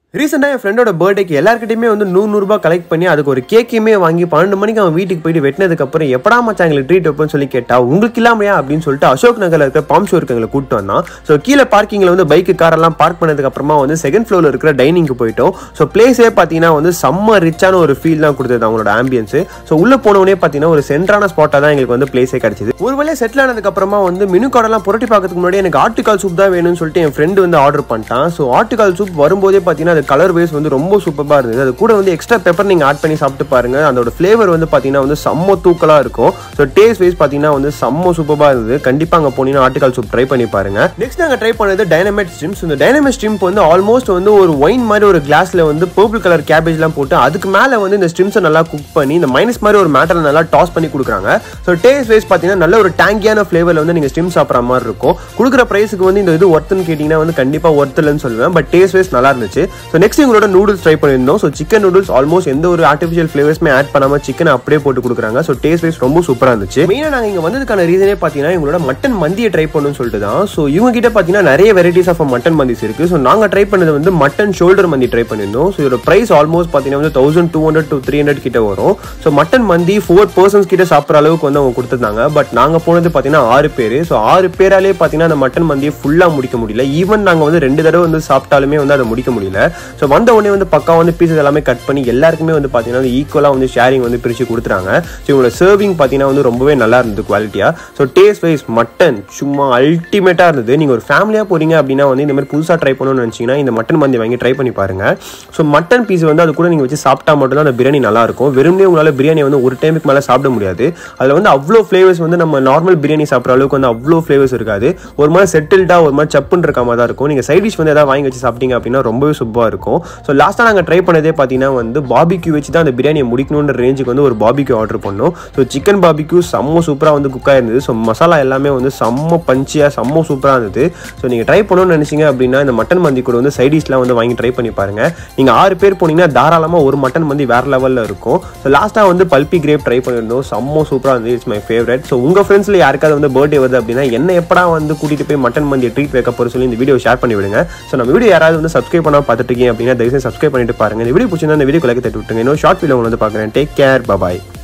ரீசெண்டாக என் ஃப்ரெண்டோட பர்த்டேக்கு எல்லாருக்கிட்டையுமே வந்து நூறு நூறுரூபா கலெக்ட் பண்ணி அதுக்கு ஒரு கேக்கையுமே வாங்கி பன்னெண்டு மணிக்கு அவன் வீட்டுக்கு போயிட்டு வெட்டினதுக்கப்புறம் எப்படா மச்சான் எங்களுக்கு ட்ரீட் வைப்பேன்னு சொல்லி கேட்டா உங்களுக்கு இல்லாமையா அப்படின்னு சொல்லிட்டு அசோக் நகரில் இருக்கிற பாம் ஷோருக்கு எங்களை கூப்பிட்டு வந்தான் ஸோ கீழே பார்க்கிங்கில் வந்து பைக்கு காரெல்லாம் பார்க் பண்ணதுக்கு அப்புறமா வந்து செகண்ட் ஃப்ளோரில் இருக்கிற டைனிங்க்கு போயிட்டோம் ஸோ பிளேஸே பார்த்தீங்கன்னா வந்து செம்ம ரிச்சான ஒரு ஃபீல் தான் கொடுத்தது அவங்களோட ஆம்பியன்ஸ் ஸோ உள்ள போனவனே பார்த்தீங்கன்னா ஒரு சென்ட்ரான ஸ்பாட்டாக தான் எங்களுக்கு வந்து பிளேஸே கிடைச்சது ஒரு வேலையை செட்டில் ஆனதுக்கு அப்புறமா வந்து மெனு கார்டெல்லாம் புரட்டி பார்க்கறதுக்கு முன்னாடி எனக்கு ஆட்டுக்கால் சூப் தான் வேணும்னு சொல்லிட்டு என் ஃப்ரெண்டு வந்து ஆர்டர் பண்ணிட்டான் ஸோ ஆட்டுக்கால் சூப் வரும்போதே பார்த்தீங்கன்னா அது கலர் வைஸ் வந்து ரொம்ப சூப்பராக இருந்தது அது கூட வந்து எக்ஸ்ட்ரா பெப்பர் நீங்கள் ஆட் பண்ணி சாப்பிட்டு பாருங்க அதோட ஃப்ளேவர் வந்து பார்த்தீங்கன்னா வந்து செம்ம தூக்கலாக இருக்கும் ஸோ டேஸ்ட் வைஸ் பார்த்தீங்கன்னா வந்து செம்ம சூப்பராக இருந்தது கண்டிப்பாக அங்கே போனீங்கன்னா ஆட்டுக்கால் சூப் ட்ரை பண்ணி பாருங்க நெக்ஸ்ட் நாங்கள் ட்ரை பண்ணது டைனமேட் ஸ்ட்ரிம்ஸ் இந்த டைனமேட் ஸ்ட்ரிம்ப் வந்து ஆல்மோஸ்ட் வந்து ஒரு ஒயின் மாதிரி ஒரு கிளாஸில் வந்து பர்பிள் கலர் கேபேஜ்லாம் போட்டு அதுக்கு மேலே வந்து இந்த ஸ்ட்ரிம்ஸை நல்லா குக் பண்ணி இந்த மைனஸ் மாதிரி ஒரு மேட்டரில் நல்லா டாஸ் பண்ணி கொடுக்குறாங்க ஸோ டேஸ்ட் வைஸ் பார்த்தீங்கன்னா நல்ல ஒரு டேங்கியான ஃப்ளேவரில் வந்து நீங்கள் ஸ்ட்ரிம் சாப்பிட்ற மாதிரி இருக்கும் கொடுக்குற ப்ரைஸுக்கு வந்து இந்த இது ஒர்த்துன்னு கேட்டிங்கன்னா வந்து கண்டிப்பாக ஒர்த் இல்லைன்னு சொல்லுவேன் பட் டேஸ்ட் வைஸ் நல்லா இருந்துச்சு ஸோ நெக்ஸ்ட் எங்களோட நூடுல்ஸ் ட்ரை பண்ணியிருந்தோம் ஸோ சிக்கன் நூடுல்ஸ் ஆல்மோஸ்ட் எந்த ஒரு ஆர்டிஃபிஷியல் ஃப்ளேவர்ஸ்மே ஆட் பண்ணாமல் சிக்கன் அப்படியே போட்டு கொடுக்குறாங்க ஸோ டேஸ்ட் வைஸ் ரொம்ப சூப்பராக இருந்துச்சு மெயினாக நாங்கள் இங்கே வந்ததுக்கான ரீசனே பார்த்தீங்கன்னா எங்களோட மட்டன் மந்தியை ட்ரை பண்ணணும்னு சொல்லிட்டு தான் ஸோ இவங்க கிட்ட பார்த்தீங்கன்னா நிறைய வெரைட்டிஸ் ஆஃப் மட்டன் மந்திஸ் இருக்கு ஸோ நாங்கள் ட்ரை பண்ணது வந்து மட்டன் ஷோல்டர் மந்தி ட்ரை பண்ணியிருந்தோம் ஸோ இதோட ப்ரைஸ் ஆல்மோஸ்ட் பார்த்தீங்கன்னா வந்து thousand two hundred to three hundred கிட்ட வரும் ஸோ மட்டன் மந்தி ஃபோர் பர்சன்ஸ் கிட்ட சாப்பிட்ற அளவுக்கு வந்து அவங்க கொடுத்துருந்தாங்க பட் நாங்கள் போனது பார்த்தீங்கன்னா ஆறு பேர் ஸோ ஆறு பேராலே பார்த்தீங்கன்னா அந்த மட்டன் மந்தியை ஃபுல்லாக முடிக்க முடியல ஈவன் நாங்கள் வந்து ரெண்டு தடவை வந்து சாப்பிட்டாலுமே வந்து அதை முடிக்க முடியல ஸோ வந்த உடனே வந்து பக்கா வந்து பீசஸ் எல்லாமே கட் பண்ணி எல்லாருக்குமே வந்து பார்த்தீங்கன்னா ஈக்குவலாக வந்து ஷேரிங் வந்து பிரித்து கொடுத்துறாங்க ஸோ இவங்களோட சர்விங் பார்த்தீங்கன்னா வந்து ரொம்பவே நல்லா இருந்தது குவாலிட்டியாக ஸோ டேஸ்ட் வைஸ் மட்டன் சும்மா அல்டிமேட்டாக இருந்தது நீங்கள் ஒரு ஃபேமிலியாக போறீங்க அப்படின்னா வந்து இந்த மாதிரி புதுசாக ட்ரை பண்ணணும்னு நினச்சிங்கன்னா இந்த மட்டன் மந்தி வாங்கி ட்ரை பண்ணி பாருங்க ஸோ மட்டன் பீஸ் வந்து அது கூட நீங்கள் வச்சு சாப்பிட்டா மட்டும் தான் அந்த பிரியாணி நல்லா இருக்கும் வெறுமனே உங்களால் பிரியாணி வந்து ஒரு டைமுக்கு மேலே சாப்பிட முடியாது அதில் வந்து அவ்வளோ ஃப்ளேவர்ஸ் வந்து நம்ம நார்மல் பிரியாணி சாப்பிட்ற அளவுக்கு வந்து அவ்வளோ ஃப்ளேவர்ஸ் இருக்காது ஒரு மாதிரி செட்டில்டாக ஒரு மாதிரி சப்புன்னு இருக்க மாதிரி தான் இருக்கும் நீங்கள் சைட் டிஷ் வந்து எதாவது வாங்கி வச்சு சாப்பிட்டீங்க அப்படின்னா ரொம்பவே சூப்பராக இருக்கும் ஸோ லாஸ்ட்டாக நாங்கள் ட்ரை பண்ணதே பார்த்தீங்கன்னா வந்து பாபிக்யூ வச்சு தான் அந்த பிரியாணியை முடிக்கணுன்ற ரேஞ்சுக்கு வந்து ஒரு பாபிக்யூ ஆர்டர் பண்ணோம் ஸோ சிக்கன் பாபிக்யூ செம்ம சூப்பராக வந்து குக்காக இருந்தது ஸோ மசாலா எல்லாமே வந்து செம்ம பஞ்சியாக செம்ம சூப்பராக இருந்தது ஸோ நீங்கள் ட்ரை பண்ணணும்னு நினச்சிங்க அப்படின்னா இந்த மட்டன் மந்தி கூட வந்து சைடிஷ்லாம் வந்து வாங்கி ட்ரை பண்ணி பாருங்க நீங்கள் ஆறு பேர் போனீங்கன்னா தாராளமாக ஒரு மட்டன் மந்தி வேற லெவலில் இருக்கும் ஸோ லாஸ்ட்டாக வந்து பல்பி கிரேப் ட்ரை பண்ணியிருந்தோம் செம்ம சூப்பராக இருந்தது இட்ஸ் மை ஃபேவரட் ஸோ உங்கள் ஃப்ரெண்ட்ஸில் யாருக்காவது வந்து பர்த்டே வருது அப்படின்னா என்ன எப்படா வந்து கூட்டிகிட்டு போய் மட்டன் மந்தியை ட்ரீட் வைக்க போகிற சொல்லி இந்த வீடியோ ஷேர் பண்ணி விடுங்க ஸோ நம்ம வீடியோ யாராவது வந்து சப்ஸ்கிரைப் பண்ணால் பார்த்துட்டு இருக்கீங்க அப்படின்னா தயவுசெய்து சப்ஸ்கிரைப் பண்ணிட்டு பாருங்க இந்த வீடியோ பிடிச்சிருந்தா இந்த வீடியோ லைக் தட்டி விட்டுங்க இன்னும் ஷார்ட் வீடியோ வந்து பார்க்குறேன் டேக் கேர் பபாய்